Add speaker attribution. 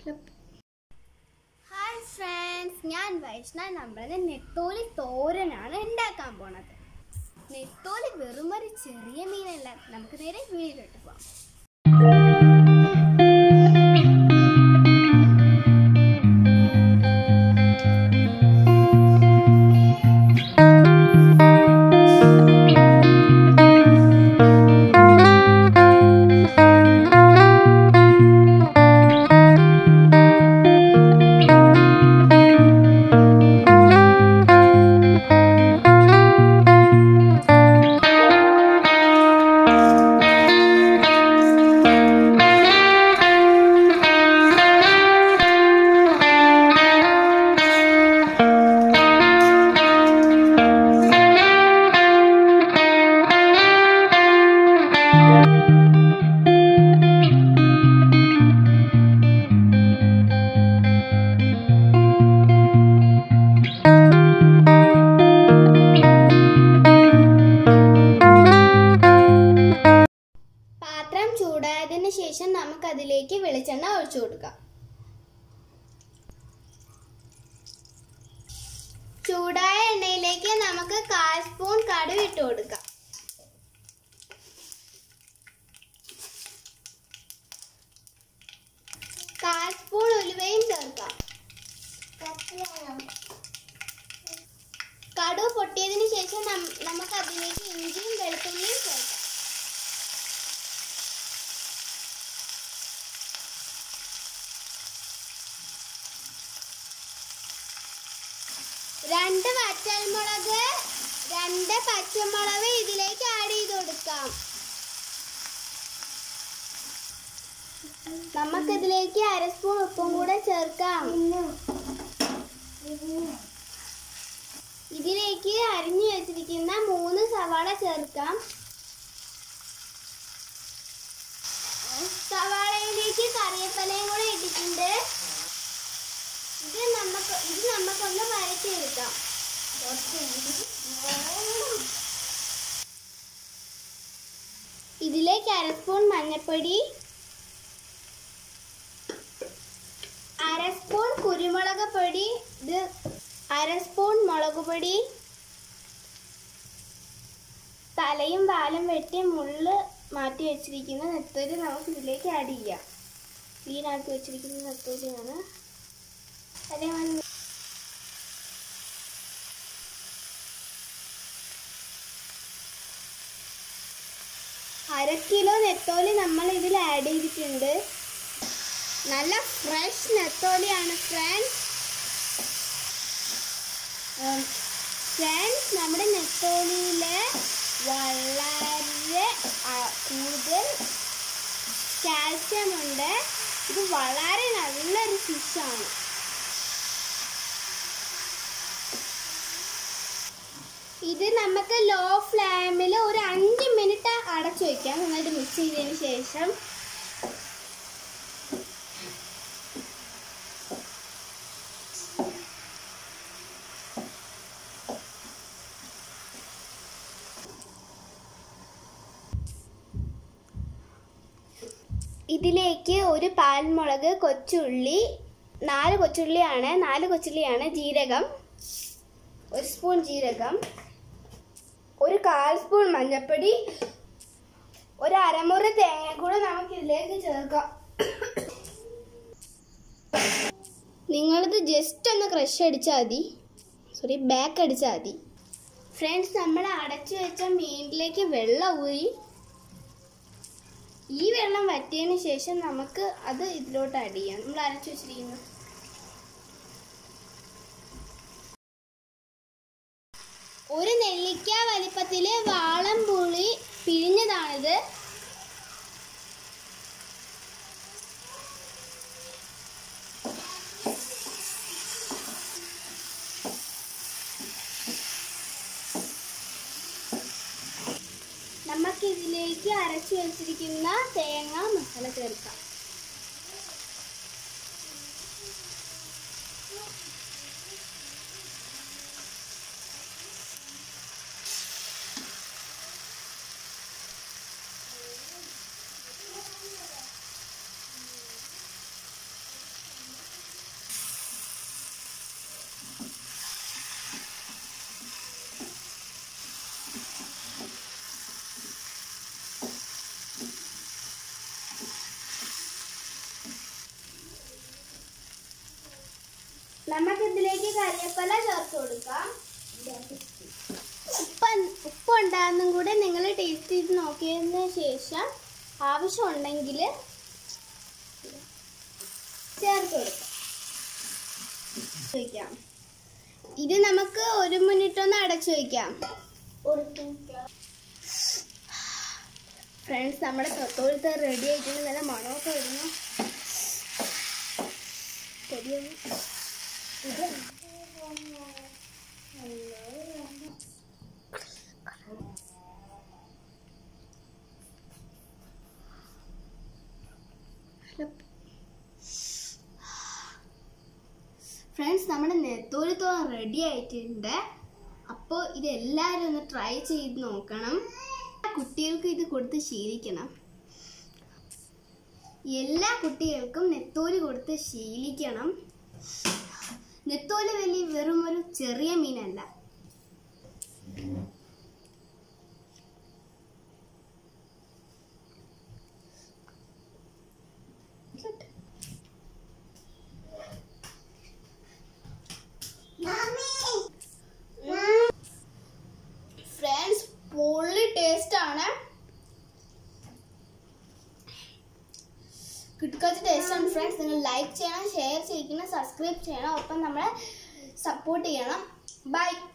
Speaker 1: hi friends ഞാൻ വൈഷ്ണ നമ്മളത് നെത്തോലി തോരനാണ് ഉണ്ടാക്കാൻ പോണത് നെത്തോലി വെറും ഒരു ചെറിയ മീനല്ല നമുക്ക് നേരെ വീട്ടിലോട്ട് പോവാം പാത്രം ചൂടായതിനു ശേഷം നമുക്ക് അതിലേക്ക് വെളിച്ചെണ്ണ ഒഴിച്ചു കൊടുക്കാം ചൂടായ എണ്ണയിലേക്ക് നമുക്ക് കാൽ സ്പൂൺ കടുക് ഇട്ട് കൊടുക്കാം കാൽ സ്പൂൺ ഉലുവയും ചേർക്കാം കടുക് പൊട്ടിയതിന് ശേഷം നം- നമുക്ക് അതിലേക്ക് ഇഞ്ചിയും വെളുത്തുള്ളിയും ചേർക്കാം രണ്ട് വറ്റൽമുളക് രണ്ട് പച്ചമുളക് ഇതിലേക്ക് ആഡ് ചെയ്ത് കൊടുക്കാം നമുക്കിതിലേക്ക് അര സ്പൂൺ ഉപ്പും കൂടെ ചേർക്കാം ഇതിലേക്ക് അരിഞ്ഞു വെച്ചിരിക്കുന്ന മൂന്ന് സവാള ചേർക്കാം സവാളയിലേക്ക് കറിവേപ്പിലയും കൂടെ ഇട്ടിട്ടുണ്ട് ഇത് നമുക്ക് ഇത് നമുക്കൊന്ന് വരച്ചെടുക്കാം ഇതിലേക്ക് അര സ്പൂൺ മഞ്ഞൾപ്പൊടി അര സ്പൂൺ കുരുമുളക് പൊടി ഇത് അര സ്പൂൺ മുളക് പൊടി തലയും വാലും വെട്ടി മുള്ള് മാറ്റി വെച്ചിരിക്കുന്ന നെത്തോലി നമുക്ക് ഇതിലേക്ക് ആഡ് ചെയ്യാം ക്ലീനാക്കി വെച്ചിരിക്കുന്ന നെത്തോലിയാണ് അതേമാതിരി അര കിലോ നെത്തോലി നമ്മൾ ഇതിൽ ആഡ് ചെയ്തിട്ടുണ്ട് നല്ല ഫ്രഷ് നെത്തോലിയാണ് ഫ്രണ്ട്സ് ഫ്രണ്ട്സ് നമ്മുടെ നെത്തോലിയിൽ വളരെ ആ, കൂടുതൽ കാൽസ്യം ഉണ്ട് ഇത് വളരെ നല്ലൊരു ഫിഷാണ് ഇത് നമുക്ക് ലോ ഫ്ലെയിമിൽ ഒരു അഞ്ച് മിനിറ്റ് അടച്ചു വയ്ക്കാം നന്നായിട്ട് മിക്സ് ചെയ്തതിന് ശേഷം ഇതിലേക്ക് ഒരു പാൽമുളക് കൊച്ചുള്ളി നാല് കൊച്ചുള്ളിയാണ് നാല് കൊച്ചുള്ളിയാണ് ജീരകം ഒരു സ്പൂൺ ജീരകം ഒരു കാൽ സ്പൂൺ മഞ്ഞൾപ്പൊടി ഒരു അരമുറി തേങ്ങ കൂടെ നമുക്ക് ഇതിലേക്ക് ചേർക്കാം നിങ്ങളിത് ജസ്റ്റ് ഒന്ന് ക്രഷ് അടിച്ചാൽ മതി സോറി ബാക്ക് അടിച്ചാൽ മതി ഫ്രണ്ട്സ് നമ്മൾ അടച്ചു വെച്ച മീനിലേക്ക് വെള്ളം ഊരി ഈ വെള്ളം വറ്റിയതിന് ശേഷം നമുക്ക് അത് ഇതിലോട്ട് ആഡ് ചെയ്യാം നമ്മൾ അരച്ചു വെച്ചിരിക്കുന്നു ഒരു നെല്ലിക്ക വലിപ്പത്തില് വാളം പുളി പിഴിഞ്ഞതാണിത് നമുക്ക് ഇതിലേക്ക് അരച്ചു വെച്ചിരിക്കുന്ന തേങ്ങ മസാല ചേർക്കാം നമുക്ക് ഇതിലേക്ക് കരിയപ്പല ചേർത്ത് കൊടുക്കാം ഉപ്പ് ഉപ്പ് ഉണ്ടാകുന്നതും കൂടെ നിങ്ങൾ ടേസ്റ്റ് ചെയ്ത് നോക്കിയതിന് ശേഷം ആവശ്യമുണ്ടെങ്കിൽ ചേർത്ത് കൊടുക്കാം വയ്ക്കാം ഇത് നമുക്ക് ഒരു മിനിറ്റ് ഒന്ന് അടച്ചു വയ്ക്കാം ഫ്രണ്ട്സ് നമ്മുടെ തൊത്തോഴത്ത് റെഡി ആയിട്ടുണ്ട് നല്ല മണമൊക്കെ വരുന്നു ശരിയാണ് ഇത് ഫ്രണ്ട്സ് നമ്മുടെ നെത്തോലി തോരൻ റെഡി ആയിട്ടുണ്ട് അപ്പോൾ ഇത് എല്ലാവരും ഒന്ന് ട്രൈ ചെയ്ത് നോക്കണം കുട്ടികൾക്ക് ഇത് കൊടുത്ത് ശീലിക്കണം എല്ലാ കുട്ടികൾക്കും നെത്തോലി കൊടുത്ത് ശീലിക്കണം നെത്തോലി വലിയ വെറും ഒരു ചെറിയ മീനല്ല ഫ്രണ്ട്സ് പൊള്ളി ടേസ്റ്റ് ആണ് കിടക്കാത്ത ടേസ്റ്റ് ആണ് ഫ്രണ്ട്സ് നിങ്ങൾ ലൈക്ക് ചെയ്യണം ഷെയർ ചെയ്യണം സബ്സ്ക്രൈബ് ചെയ്യണം ഒപ്പം നമ്മളെ സപ്പോർട്ട് ചെയ്യണം ബൈ